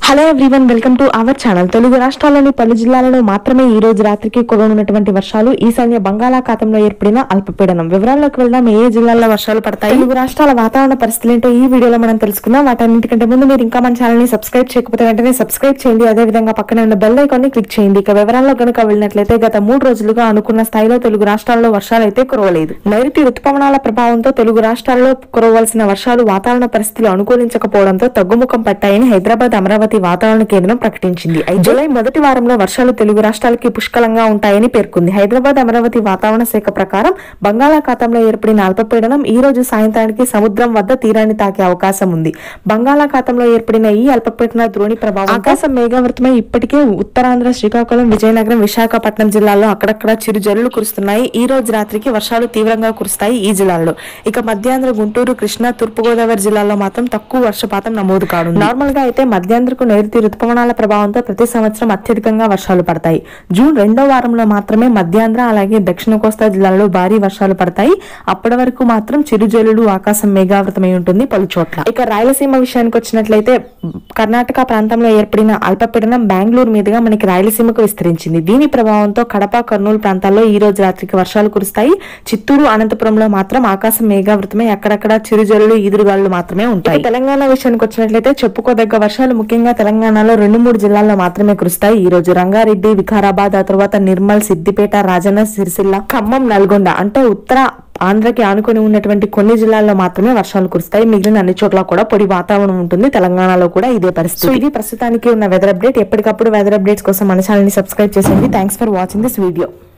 hello everyone welcome to our channel Telugu రాష్ట్రాల్లోని పలు జిల్లాలలో మాత్రమే ఈ రోజు రాత్రికి కురవనున్నటువంటి వర్షాలు ఈశాన్య బంగాళాఖాతంలో ఏర్పడిన అల్పపీడనం వివరాల్లోకి వెళ్దాం ఏ ఏ జిల్లాల్లో వర్షాలు పడతాయి తెలుగు రాష్ట్రాల వాతావరణ పరిస్థితులు ఏంటో ఈ వీడియోలో మనం తెలుసుకుందాం వాటన్నిటికంటే ముందు మీరు ఇంకా మన ఛానల్ ని సబ్స్క్రైబ్ చేయకపోతే వెంటనే సబ్స్క్రైబ్ చేయండి అదే విధంగా పక్కన ఉన్న బెల్ ఐకాన్ ని క్లిక్ చేయండి ఇక వివరాల్లో కనుక వెళ్ళినట్లయితే గత మూడు రోజులుగా అనుకున్న స్థాయిలో తెలుగు రాష్ట్రాల్లో వర్షాలు అయితే కురవలేదు నైరుతి రుతుపవనాల ప్రభావంతో తెలుగు రాష్ట్రాల్లో కురవలసిన వర్షాలు వాతావరణ పరిస్థితులు అనుకూలించకపోవడంతో తగ్గుముఖం పట్టాయని హైదరాబాద్ అమరావతి వాతావరణ కేంద్రం ప్రకటించింది అయితే జూలై మొదటి వారంలో వర్షాలు తెలుగు రాష్ట్రాలకి పుష్కలంగా ఉంటాయని పేర్కొంది హైదరాబాద్ అమరావతి వాతావరణ శాఖ ప్రకారం బంగాళాఖాతంలో ఏర్పడిన అల్పపీడనం ఈ రోజు సాయంత్రానికి సముద్రం వద్ద తీరాన్ని తాకే అవకాశం ఉంది బంగాళాఖాతంలో ఏర్పడిన ఈ అల్పపీడన ద్రోణి ప్రభావం ఆకాశం మేఘావృతమై ఇప్పటికే ఉత్తరాంధ్ర శ్రీకాకుళం విజయనగరం విశాఖపట్నం జిల్లాల్లో అక్కడక్కడ చిరు జల్లులు కురుస్తున్నాయి ఈ రోజు రాత్రికి వర్షాలు తీవ్రంగా కురుస్తాయి ఈ జిల్లాల్లో ఇక మధ్యాంధ్ర గుంటూరు కృష్ణా తూర్పుగోదావరి జిల్లాల్లో మాత్రం తక్కువ వర్షపాతం నమోదు కాదు నార్మల్ గా అయితే మధ్యాంధ్రకు నైరుతి రుతుపవనాల ప్రభావంతో ప్రతి సంవత్సరం అత్యధికంగా వర్షాలు పడతాయి జూన్ రెండో వారంలో మాత్రమే మధ్యాంధ్ర అలాగే దక్షిణ కోస్తా జిల్లాల్లో భారీ వర్షాలు పడతాయి అప్పటి వరకు మాత్రం చిరుజల్లులు ఆకాశం మేఘావృతమై ఉంటుంది పలు చోట్ల ఇక రాయలసీమ విషయానికి వచ్చినట్లయితే కర్ణాటక ప్రాంతంలో ఏర్పడిన అల్పపీడనం బెంగళూరు మీదుగా మనకి రాయలసీమకు విస్తరించింది దీని ప్రభావంతో కడప కర్నూలు ప్రాంతాల్లో ఈ రోజు రాత్రికి వర్షాలు కురుస్తాయి చిత్తూరు అనంతపురంలో మాత్రం ఆకాశం మేఘావృతమై అక్కడక్కడ చిరుజల్లులు ఈదురుగాలు మాత్రమే ఉంటాయి ఇక తెలంగాణ విషయానికి వచ్చినట్లయితే చెప్పుకోదగ్గ వర్షాలు ముఖ్యంగా తెలంగాణలో రెండు మూడు జిల్లాల్లో మాత్రమే కురుస్తాయి ఈ రోజు రంగారెడ్డి వికారాబాద్ ఆ తర్వాత నిర్మల్ సిద్దిపేట రాజన్న సిరిసిల్ల ఖమ్మం నల్గొండ అంటే ఉత్తర ఆంధ్రకి ఆనుకొని ఉన్నటువంటి కొన్ని జిల్లాల్లో మాత్రమే వర్షాలు కురుస్తాయి మిగిలిన అన్ని చోట్ల కూడా పొడి వాతావరణం ఉంటుంది తెలంగాణలో కూడా ఇదే పరిస్థితి సో ఇది ప్రస్తుతానికి ఉన్న వెదర్ అప్డేట్ ఎప్పటికప్పుడు వెదర్ అప్డేట్స్ కోసం మన ఛానల్ ని సబ్స్క్రైబ్ చేసేయండి thanks for watching this video